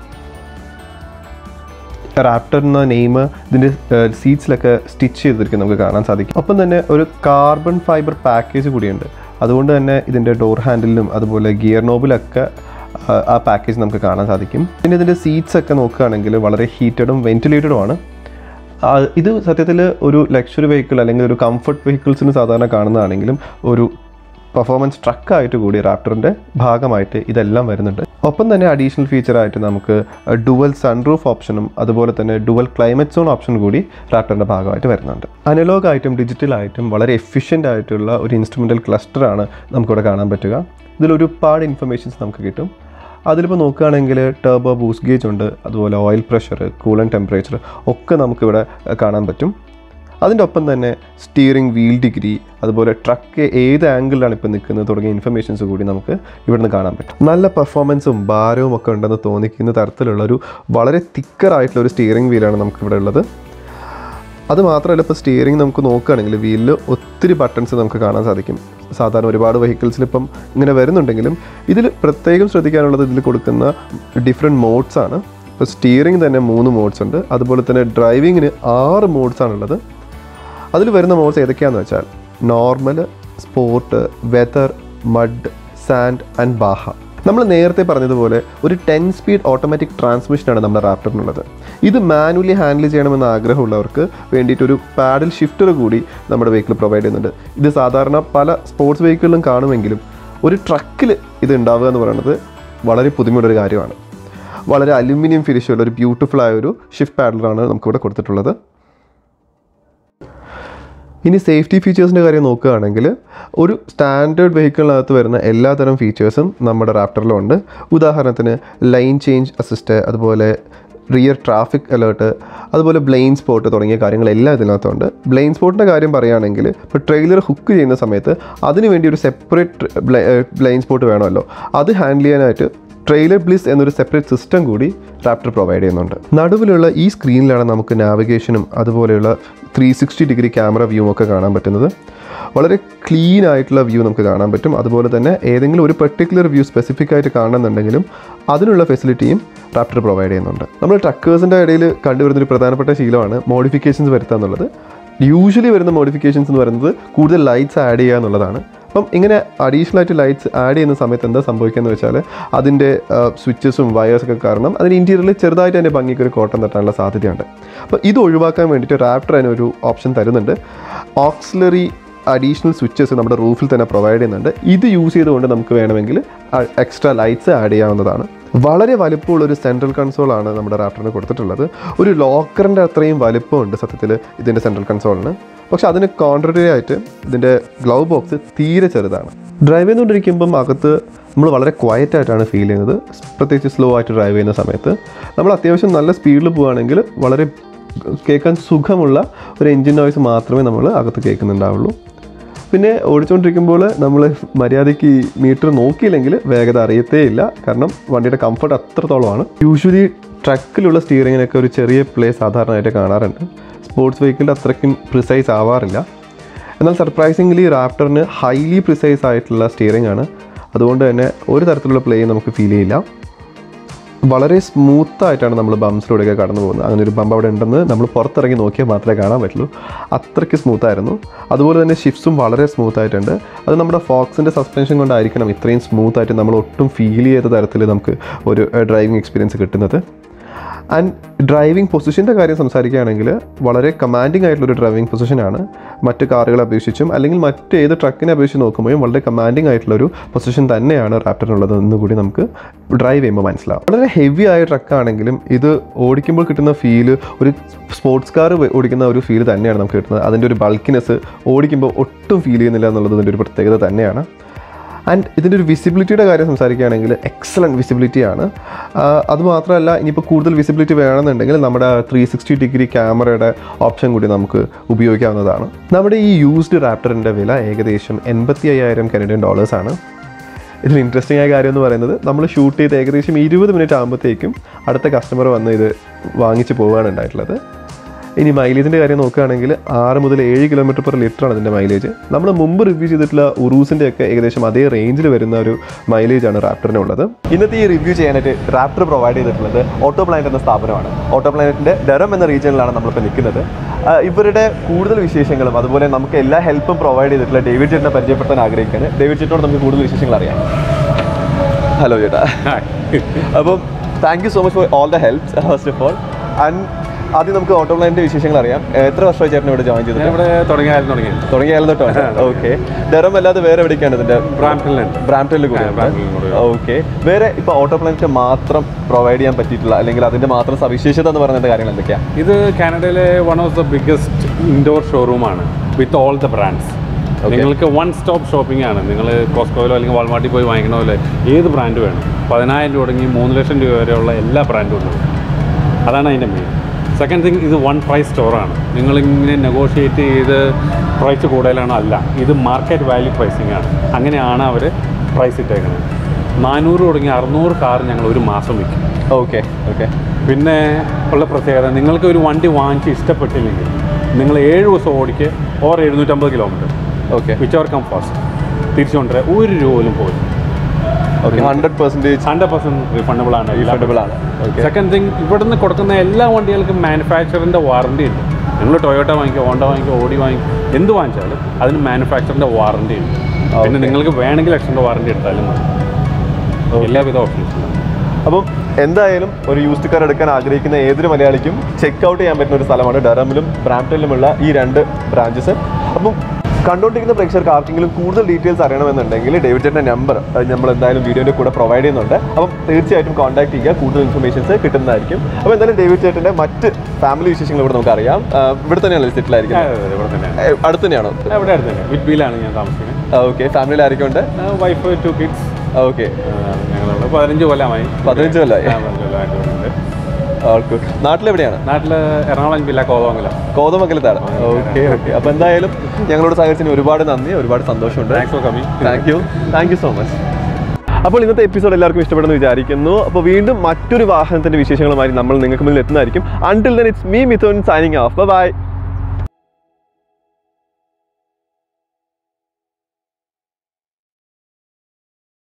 റാപ്റ്റർ എന്ന നെയിം ഇതിൻ്റെ സീറ്റ്സിലൊക്കെ സ്റ്റിച്ച് ചെയ്തിരിക്കും നമുക്ക് കാണാൻ സാധിക്കും ഒപ്പം തന്നെ ഒരു കാർബൺ ഫൈബർ പാക്കേജ് കൂടിയുണ്ട് അതുകൊണ്ട് തന്നെ ഇതിൻ്റെ ഡോർ ഹാൻഡിലും അതുപോലെ ഗിയർ നോബിലൊക്കെ ആ, ആ പാക്കേജ് നമുക്ക് കാണാൻ സാധിക്കും പിന്നെ ഇതിൻ്റെ സീറ്റ്സ് ഒക്കെ നോക്കുകയാണെങ്കിൽ വളരെ ഹീറ്റഡും വെന്റിലേറ്റഡും ആണ് ആ, ഇത് സത്യത്തിൽ ഒരു ലക്ഷറി വെഹിക്കിൾ അല്ലെങ്കിൽ ഒരു കംഫർട്ട് വെഹിക്കിൾസിന് സാധാരണ കാണുന്നതാണെങ്കിലും ഒരു പെർഫോമൻസ് ട്രക്കായിട്ട് കൂടി റാപ്റ്ററിൻ്റെ ഭാഗമായിട്ട് ഇതെല്ലാം വരുന്നുണ്ട് ഒപ്പം തന്നെ അഡീഷണൽ ഫീച്ചറായിട്ട് നമുക്ക് ഡുവൽ സൺറൂഫ് ഓപ്ഷനും അതുപോലെ തന്നെ ഡുവൽ ക്ലൈമറ്റ് സോൺ ഓപ്ഷൻ കൂടി റാപ്റ്ററിൻ്റെ ഭാഗമായിട്ട് വരുന്നുണ്ട് അനലോഗ് ആയിട്ടും ഡിജിറ്റൽ ആയിട്ടും വളരെ എഫിഷ്യൻ്റ് ആയിട്ടുള്ള ഒരു ഇൻസ്ട്രുമെൻ്റൽ ക്ലസ്റ്ററാണ് നമുക്കിവിടെ കാണാൻ പറ്റുക ഇതിൽ ഒരുപാട് ഇൻഫർമേഷൻസ് നമുക്ക് കിട്ടും അതിലിപ്പോൾ നോക്കുകയാണെങ്കിൽ ടർബോ ബൂസ്റ്റ് ഗേജ് ഉണ്ട് അതുപോലെ ഓയിൽ പ്രഷർ കൂളൻ ടെമ്പറേച്ചർ ഒക്കെ നമുക്കിവിടെ അഹ്, കാണാൻ പറ്റും അതിൻ്റെ ഒപ്പം തന്നെ സ്റ്റിയറിംഗ് വീൽ ഡിഗ്രി അതുപോലെ ട്രക്ക് ഏത് ആംഗിളിലാണ് ഇപ്പോൾ നിൽക്കുന്നത് തുടങ്ങിയ ഇൻഫർമേഷൻസ് കൂടി നമുക്ക് ഇവിടുന്ന് കാണാൻ പറ്റും നല്ല പെർഫോമൻസും ഭാരവും ഒക്കെ ഉണ്ടെന്ന് തോന്നിക്കുന്ന തരത്തിലുള്ള ഒരു വളരെ തിക്കറായിട്ടുള്ള ഒരു സ്റ്റിയറിംഗ് വീലാണ് നമുക്കിവിടെ ഉള്ളത് അത് മാത്രമല്ല ഇപ്പോൾ സ്റ്റിയറിംഗ് നമുക്ക് നോക്കുകയാണെങ്കിൽ വീലിൽ ഒത്തിരി ബട്ടൺസ് നമുക്ക് കാണാൻ സാധിക്കും സാധാരണ ഒരുപാട് വെഹിക്കിൾസിൽ ഇപ്പം ഇങ്ങനെ വരുന്നുണ്ടെങ്കിലും ഇതിൽ പ്രത്യേകം ശ്രദ്ധിക്കാനുള്ളത് ഇതിൽ കൊടുക്കുന്ന ഡിഫറെൻറ്റ് മോഡ്സ് ആണ് ഇപ്പോൾ സ്റ്റിയറിംഗ് തന്നെ മൂന്ന് മോഡ്സ് ഉണ്ട് അതുപോലെ തന്നെ ഡ്രൈവിങ്ങിന് ആറ് മോഡ്സ് ആണുള്ളത് അതിൽ വരുന്ന മോഡ്സ് ഏതൊക്കെയാണെന്ന് വെച്ചാൽ normal sport weather mud sand and Baja നമ്മൾ നേരത്തെ പറഞ്ഞതുപോലെ ഒരു ടെൻ സ്പീഡ് ഓട്ടോമാറ്റിക് ട്രാൻസ്മിഷനാണ് നമ്മുടെ റാപ്റ്ററിനുള്ളത് ഇത് മാനുവലി ഹാൻഡിൽ ചെയ്യണമെന്ന് ആഗ്രഹമുള്ളവർക്ക് വേണ്ടിയിട്ട് ഒരു പാഡൽ ഷിഫ്റ്റർ കൂടി നമ്മുടെ വെഹിക്കിൾ പ്രൊവൈഡ് ചെയ്യുന്നുണ്ട് ഇത് സാധാരണ പല സ്പോർട്സ് വെഹിക്കിളിലും കാണുമെങ്കിലും ഒരു ട്രക്കിൽ ഇത് ഉണ്ടാവുക എന്ന് പറയുന്നത് വളരെ പുതുമയുള്ളൊരു കാര്യമാണ് വളരെ അലുമിനിയം ഫിനിഷുള്ള ഒരു ബ്യൂട്ടിഫുൾ ആയ ഒരു ഷിഫ്റ്റ് പാഡലറാണ് നമുക്കിവിടെ കൊടുത്തിട്ടുള്ളത് ഇനി സേഫ്റ്റി ഫീച്ചേഴ്സിൻ്റെ കാര്യം നോക്കുകയാണെങ്കിൽ ഒരു സ്റ്റാൻഡേർഡ് വെഹിക്കിളിനകത്ത് വരുന്ന എല്ലാതരം ഫീച്ചേഴ്സും നമ്മുടെ റാപ്റ്ററിലുണ്ട് ഉദാഹരണത്തിന് ലൈൻ ചേഞ്ച് അസിസ്റ്റ് അതുപോലെ റിയർ ട്രാഫിക് അലേർട്ട് അതുപോലെ ബ്ലെയിൻ സ്പോട്ട് തുടങ്ങിയ കാര്യങ്ങളെല്ലാം ഇതിനകത്തുണ്ട് ബ്ലെയിൻ സ്പോട്ടിൻ്റെ കാര്യം പറയുകയാണെങ്കിൽ ഇപ്പോൾ ട്രെയിലർ ഹുക്ക് ചെയ്യുന്ന സമയത്ത് അതിന് വേണ്ടി ഒരു സെപ്പറേറ്റ് ബ്ലെയിൻ സ്പോട്ട് വേണമല്ലോ അത് ഹാൻഡിൽ ചെയ്യാനായിട്ട് ട്രെയിലർ ബ്ലിസ് എന്നൊരു സെപ്പറേറ്റ് സിസ്റ്റം കൂടി റാപ്റ്റർ പ്രൊവൈഡ് ചെയ്യുന്നുണ്ട് നടുവിലുള്ള ഈ സ്ക്രീനിലാണ് നമുക്ക് നാവിഗേഷനും അതുപോലെയുള്ള three sixty degree camera view ഒക്കെ കാണാൻ പറ്റുന്നത് വളരെ ക്ലീൻ ആയിട്ടുള്ള വ്യൂ നമുക്ക് കാണാൻ പറ്റും അതുപോലെ തന്നെ ഏതെങ്കിലും ഒരു പെർട്ടിക്കുലർ വ്യൂ സ്പെസിഫിക് ആയിട്ട് കാണണമെന്നുണ്ടെങ്കിലും അതിനുള്ള ഫെസിലിറ്റിയും റാപ്റ്റർ പ്രൊവൈഡ് ചെയ്യുന്നുണ്ട് നമ്മൾ ട്രക്കേഴ്സിൻ്റെ ഇടയിൽ കണ്ടുവരുന്നൊരു പ്രധാനപ്പെട്ട ശീലമാണ് മോഡിഫിക്കേഷൻസ് വരുത്തുക എന്നുള്ളത് യൂഷ്വലി വരുന്ന മോഡിഫിക്കേഷൻസ് എന്ന് പറയുന്നത് കൂടുതൽ ലൈറ്റ്സ് ആഡ് ചെയ്യുക എന്നുള്ളതാണ് അപ്പം ഇങ്ങനെ അഡീഷണൽ ആയിട്ട് ലൈറ്റ്സ് ആഡ് ചെയ്യുന്ന സമയത്ത് എന്താ സംഭവിക്കുന്നത് വെച്ചാൽ അതിൻ്റെ സ്വിച്ചസും വയേഴ്സൊക്കെ കാരണം അതിന് ഇൻറ്റീരിയറിൽ ചെറുതായിട്ട് അതിൻ്റെ ഭംഗിക്ക് ഒരു കോട്ടം തട്ടാനുള്ള സാധ്യതയുണ്ട് അപ്പോൾ ഇത് ഒഴിവാക്കാൻ വേണ്ടിയിട്ട് റാപ്റ്റർ അതിനൊരു ഓപ്ഷൻ തരുന്നുണ്ട് ഓക്സിലറി അഡീഷണൽ സ്വിച്ചസ് നമ്മുടെ റൂഫിൽ തന്നെ പ്രൊവൈഡ് ചെയ്യുന്നുണ്ട് ഇത് യൂസ് ചെയ്തുകൊണ്ട് നമുക്ക് വേണമെങ്കിൽ എക്സ്ട്രാ ലൈറ്റ്സ് ആഡ് ചെയ്യാവുന്നതാണ് വളരെ വലുപ്പമുള്ള ഒരു സെൻട്രൽ കൺസോളാണ് നമ്മുടെ റാപ്റ്ററിന് കൊടുത്തിട്ടുള്ളത് ഒരു ലോക്കറിൻ്റെ അത്രയും വലുപ്പമുണ്ട് സത്യത്തിൽ ഇതിൻ്റെ സെൻട്രൽ കൺസോളിന് പക്ഷെ അതിന് കോൺട്രറി ആയിട്ട് ഇതിൻ്റെ ഗ്ലൗ ബോക്സ് തീരെ ചെറുതാണ് ഡ്രൈവ് ചെയ്തുകൊണ്ടിരിക്കുമ്പം അകത്ത് നമ്മൾ വളരെ ക്വയറ്റ് ആയിട്ടാണ് ഫീൽ ചെയ്യുന്നത് പ്രത്യേകിച്ച് സ്ലോ ആയിട്ട് ഡ്രൈവ് ചെയ്യുന്ന സമയത്ത് നമ്മൾ അത്യാവശ്യം നല്ല സ്പീഡിൽ പോവുകയാണെങ്കിൽ വളരെ കേൾക്കാൻ സുഖമുള്ള ഒരു എൻജിൻ നോയ്സ് മാത്രമേ നമ്മൾ അകത്ത് കേൾക്കുന്നുണ്ടാവുള്ളൂ പിന്നെ ഓടിച്ചുകൊണ്ടിരിക്കുമ്പോൾ നമ്മൾ മര്യാദയ്ക്ക് മീറ്റർ നോക്കിയില്ലെങ്കിൽ വേഗത അറിയത്തേ ഇല്ല കാരണം വണ്ടിയുടെ കംഫർട്ട് അത്രത്തോളമാണ് യൂഷ്വലി ട്രക്കിലുള്ള സ്റ്റിയറിങ്ങിനൊക്കെ ഒരു ചെറിയ പ്ലേ സാധാരണയായിട്ട് കാണാറുണ്ട് സ്പോർട്സ് വെഹിക്കിളിൽ അത്രയ്ക്കും പ്രിസൈസ് ആവാറില്ല എന്നാൽ സർപ്രൈസിംഗ്ലി റാപ്റ്ററിന് ഹൈലി പ്രിസൈസ് ആയിട്ടുള്ള സ്റ്റിയറിംഗ് ആണ് അതുകൊണ്ട് തന്നെ ഒരു തരത്തിലുള്ള പ്ലേ നമുക്ക് ഫീൽ ചെയ്യില്ല വളരെ സ്മൂത്ത് ആയിട്ടാണ് നമ്മൾ ബംസിലൂടെയൊക്കെ കടന്നു പോകുന്നത് അങ്ങനെ ഒരു ബമ്പ് അവിടെ ഉണ്ടെന്ന് നമ്മൾ പുറത്തിറങ്ങി നോക്കിയാൽ മാത്രമേ കാണാൻ പറ്റുള്ളൂ അത്രയ്ക്ക് സ്മൂത്ത് ആയിരുന്നു അതുപോലെ തന്നെ ഷിഫ്റ്റ്സും വളരെ സ്മൂത്ത് ആയിട്ടുണ്ട് അത് നമ്മുടെ ഫോക്സിൻ്റെ സസ്പെൻഷൻ കൊണ്ടായിരിക്കണം ഇത്രയും സ്മൂത്ത് ആയിട്ട് നമ്മൾ ഒട്ടും ഫീൽ ചെയ്ത തരത്തിൽ നമുക്ക് ഒരു ഡ്രൈവിംഗ് എക്സ്പീരിയൻസ് കിട്ടുന്നത് ആൻഡ് ഡ്രൈവിംഗ് പൊസിഷൻ്റെ കാര്യം സംസാരിക്കുകയാണെങ്കിൽ വളരെ കമാൻഡിങ് ആയിട്ടുള്ളൊരു ഡ്രൈവിംഗ് പൊസിഷനാണ് മറ്റ് കാറുകളെ അപേക്ഷിച്ചും അല്ലെങ്കിൽ മറ്റ് ഏത് ട്രക്കിനെ അപേക്ഷിച്ച് നോക്കുമ്പോഴും വളരെ കമാൻഡിങ് ആയിട്ടുള്ളൊരു പൊസിഷൻ തന്നെയാണ് റാപ്റ്ററിനുള്ളത് എന്ന് കൂടി നമുക്ക് ഡ്രൈവ് ചെയ്യുമ്പോൾ മനസ്സിലാവും വളരെ ഹെവി ആയ ട്രക്കാണെങ്കിലും ഇത് ഓടിക്കുമ്പോൾ കിട്ടുന്ന ഫീല് ഒരു സ്പോർട്സ് കാർ ഓടിക്കുന്ന ഒരു ഫീൽ തന്നെയാണ് നമുക്ക് കിട്ടുന്നത് അതിൻ്റെ ഒരു ബൾക്കിനെസ് ഓടിക്കുമ്പോൾ ഒട്ടും ഫീൽ ചെയ്യുന്നില്ല എന്നുള്ളത് ഇതിൻ്റെ ഒരു പ്രത്യേകത തന്നെയാണ് ആൻഡ് ഇതിൻ്റെ ഒരു വിസിബിലിറ്റിയുടെ കാര്യം സംസാരിക്കുകയാണെങ്കിൽ എക്സലൻറ്റ് വിസിബിലിറ്റിയാണ് അതുമാത്രമല്ല ഇനിയിപ്പോൾ കൂടുതൽ വിസിബിലിറ്റി വേണമെന്നുണ്ടെങ്കിൽ നമ്മുടെ ത്രീ സിക്സ്റ്റി ഡിഗ്രി ക്യാമറയുടെ ഓപ്ഷൻ കൂടി നമുക്ക് ഉപയോഗിക്കാവുന്നതാണ് നമ്മുടെ ഈ യൂസ്ഡ് റാപ്റ്ററിൻ്റെ വില ഏകദേശം എൺപത്തി അയ്യായിരം കനഡിയൻ ഡോളേഴ്സാണ് ഇതിൽ ഇൻട്രസ്റ്റിംഗ് ആയ കാര്യം എന്ന് പറയുന്നത് നമ്മൾ ഷൂട്ട് ചെയ്ത് ഏകദേശം ഇരുപത് മിനിറ്റ് ആകുമ്പോഴത്തേക്കും അടുത്ത കസ്റ്റമർ വന്ന് ഇത് വാങ്ങിച്ച് പോവുകയാണ് ഉണ്ടായിട്ടുള്ളത് ഇനി മൈലേജിൻ്റെ കാര്യം നോക്കുകയാണെങ്കിൽ ആറ് മുതൽ ഏഴ് കിലോമീറ്റർ പെർ ലിറ്ററാണ് ഇതിൻ്റെ മൈലേജ് നമ്മൾ മുമ്പ് റിവ്യൂ ചെയ്തിട്ടുള്ള ഉറൂസിൻ്റെ ഒക്കെ ഏകദേശം അതേ റേഞ്ചിൽ വരുന്ന ഒരു മൈലേജാണ് റാപ്റ്ററിന് ഉള്ളത് ഇന്നത്തെ ഈ റിവ്യൂ ചെയ്യാനായിട്ട് റാപ്റ്റർ പ്രൊവൈഡ് ചെയ്തിട്ടുള്ളത് ഓട്ടോ പ്ലാനറ്റ് എന്ന സ്ഥാപനമാണ് ഓട്ടോ പ്ലാനറ്റിന്റെ ഡെറം എന്ന റീജിയനിലാണ് നമ്മളിപ്പോൾ നിൽക്കുന്നത് ആ, ഇവരുടെ കൂടുതൽ വിശേഷങ്ങളും അതുപോലെ നമുക്ക് എല്ലാ ഹെൽപ്പും പ്രൊവൈഡ് ചെയ്തിട്ടുള്ള ഡേവിഡ് ചേട്ടനെ പരിചയപ്പെടുത്താൻ ആഗ്രഹിക്കുകയാണ് ഡേവിഡ് ചേട്ടനോട് നമുക്ക് കൂടുതൽ വിശേഷങ്ങൾ അറിയാം ഹലോ ചേട്ടാ അപ്പം thank you so much for all the helps first of all and ആദ്യം നമുക്ക് ഓട്ടോ പ്ലാനിന്റെ വിശേഷങ്ങൾ അറിയാം എത്ര വർഷമായി ചേട്ടൻ ഇവിടെ ജോയിൻ ചെയ്തിട്ട് ഞാൻ ഇവിടെ തുടങ്ങിയാലും തുടങ്ങിയത് തുടങ്ങിയാലും തൊട്ടാണ് ഓക്കെ ഡെറം അല്ലാതെ വേറെ എവിടേക്കാണ് ഇതിന്റെ ബ്രാംപ്ടണിലുണ്ട് ബ്രാംപ്ടണിൽ കൂടി ആ, ബ്രാംപ്ടണിൽ കൂടി. ഓക്കെ വേറെ ഇപ്പൊ ഓട്ടോ പ്ലാനറ്റ് മാത്രം പ്രൊവൈഡ് ചെയ്യാൻ പറ്റിയിട്ടുള്ള അല്ലെങ്കിൽ അതിന്റെ മാത്രം സവിശേഷത എന്ന് പറയുന്ന കാര്യങ്ങൾ എന്തൊക്കെയാ ഇത് കാനഡയിലെ one of the biggest indoor ഷോറൂമാണ് വിത്ത് ഓൾ ദ ബ്രാൻഡ്സ് നിങ്ങൾക്ക് വൺ സ്റ്റോപ്പ് ഷോപ്പിംഗ് ആണ് നിങ്ങൾ കോസ്കോയിലോ അല്ലെങ്കിൽ വാൾമാർട്ടിൽ പോയി വാങ്ങിക്കണ പോലെ ഏത് ബ്രാൻഡ് വേണം പതിനായിരം രൂപ തുടങ്ങി മൂന്ന് ലക്ഷം രൂപ വരെയുള്ള എല്ലാ ബ്രാൻഡും ഉണ്ട് അതാണ് അതിൻ്റെ മെയിൻ സെക്കൻഡ് തിങ് ഇത് വൺ പ്രൈസ് സ്റ്റോറാണ് നിങ്ങളിങ്ങനെ നെഗോഷിയേറ്റ് ചെയ്ത് പ്രൈസ് കൂടുതലാണോ അല്ല ഇത് മാർക്കറ്റ് വാല്യൂ പ്രൈസിംഗ് ആണ് അങ്ങനെയാണ് അവർ പ്രൈസ് ഇട്ടേക്കുന്നത് നാനൂറ് തുടങ്ങി അറുന്നൂറ് കാർ ഞങ്ങൾ ഒരു മാസം വിൽക്കും ഓക്കെ ഓക്കെ പിന്നെ ഉള്ള പ്രത്യേകത നിങ്ങൾക്ക് ഒരു വണ്ടി വാങ്ങിച്ച് ഇഷ്ടപ്പെട്ടില്ലെങ്കിൽ നിങ്ങൾ ഏഴ് ദിവസം ഓടിക്ക് ഓർ എഴുന്നൂറ്റമ്പത് കിലോമീറ്റർ ഓക്കെ വിച്ച് അവർ കം ഫാസ്റ്റ് തിരിച്ചു കൊണ്ടുവരാൻ ഒരു രൂപ പോലും പോയി okay hundred percentage hundred percent refundable ആണ് റീഫണ്ടബിൾ ആണ് ഓക്കെ സെക്കൻഡ് തിങ് ഇവിടുന്ന് കൊടുക്കുന്ന എല്ലാ വണ്ടികൾക്കും മാനുഫാക്ചറിൻ്റെ വാറണ്ടി ഉണ്ട് നിങ്ങൾ ടൊയോട്ട വാങ്ങിക്കുക ഹോണ്ട വാങ്ങിക്കുക ഓടി വാങ്ങിക്കുക എന്ത് വാങ്ങിച്ചാലും അതിന് മാനുഫാക്ചറിൻ്റെ വാറണ്ടി ഉണ്ട് പിന്നെ നിങ്ങൾക്ക് വേണമെങ്കിൽ എക്സ്ട്രാ വാറണ്ടി എടുത്താലും മതി എല്ലാവിധ ഓപ്ഷൻസും ഉണ്ട് അപ്പം എന്തായാലും ഒരു യൂസ്ഡ് കാർ എടുക്കാൻ ആഗ്രഹിക്കുന്ന ഏതൊരു മലയാളിക്കും ചെക്ക് ഔട്ട് ചെയ്യാൻ പറ്റുന്ന ഒരു സ്ഥലമാണ് ഡറമിലും ബ്രാംപ്ടണിലുമുള്ള ഈ രണ്ട് ബ്രാഞ്ചസ് അപ്പം കണ്ടുകൊണ്ടിരിക്കുന്ന പ്രേക്ഷകർക്ക് ആർക്കെങ്കിലും കൂടുതൽ ഡീറ്റെയിൽസ് അറിയണമെന്നുണ്ടെങ്കിൽ ഡേവിഡ് ചേട്ടൻ്റെ നമ്പർ നമ്മൾ എന്തായാലും വീഡിയോൻ്റെ കൂടെ പ്രൊവൈഡ് ചെയ്യുന്നുണ്ട് അപ്പം തീർച്ചയായിട്ടും കോൺടാക്ട് ചെയ്യുക കൂടുതൽ ഇൻഫർമേഷൻസ് കിട്ടുന്നതായിരിക്കും അപ്പോൾ എന്തായാലും ഡേവിഡ് ചേട്ടൻ്റെ മറ്റ് ഫാമിലി വിശേഷങ്ങൾ ഇവിടെ നമുക്ക് അറിയാം ആ, ഇവിടെ തന്നെയാണ് സെറ്റിൽ ആയിരിക്കുന്നത് അതെ, അതെ, ഇവിടെ തന്നെയാണ് ഏ, അടുത്ത് തന്നെയാണോ ഇവിടെ അടുത്ത് തന്നെ വിറ്റ്ബിയിലാണ് ഞാൻ താമസിക്കുന്നത് ഓക്കെ ഫാമിലിയിൽ ആരൊക്കെ ഉണ്ട് വൈഫ് ടു കിഡ്സ് ഓക്കെ ഞങ്ങളുള്ള പതിനഞ്ച് കൊല്ലമായി പതിനഞ്ച് കൊല്ലമായി ആ, പതിനഞ്ച് കൊല്ലമായിട്ട് ഇവിടെ ഉണ്ട് ആൾക്ക് നാട്ടിലെവിടെയാണ് നാട്ടിൽ എറണാകുളം ജില്ല കോതമംഗലം കോതമംഗലത്താണ് ഓക്കെ ഓക്കെ അപ്പോൾ എന്തായാലും ഞങ്ങളോട് സഹകരിച്ചതിന് ഒരുപാട് നന്ദി ഒരുപാട് സന്തോഷമുണ്ട് thanks for coming thank you thank you so much അപ്പോൾ ഇന്നത്തെ എപ്പിസോഡ് എല്ലാവർക്കും ഇഷ്ടപ്പെടുന്നു വിചാരിക്കുന്നു അപ്പോൾ വീണ്ടും മറ്റൊരു വാഹനത്തിന്റെ വിശേഷങ്ങളുമായി നമ്മൾ നിങ്ങൾക്ക് മുന്നിൽ എത്തുന്നതായിരിക്കും until then it's me Mithun signing off by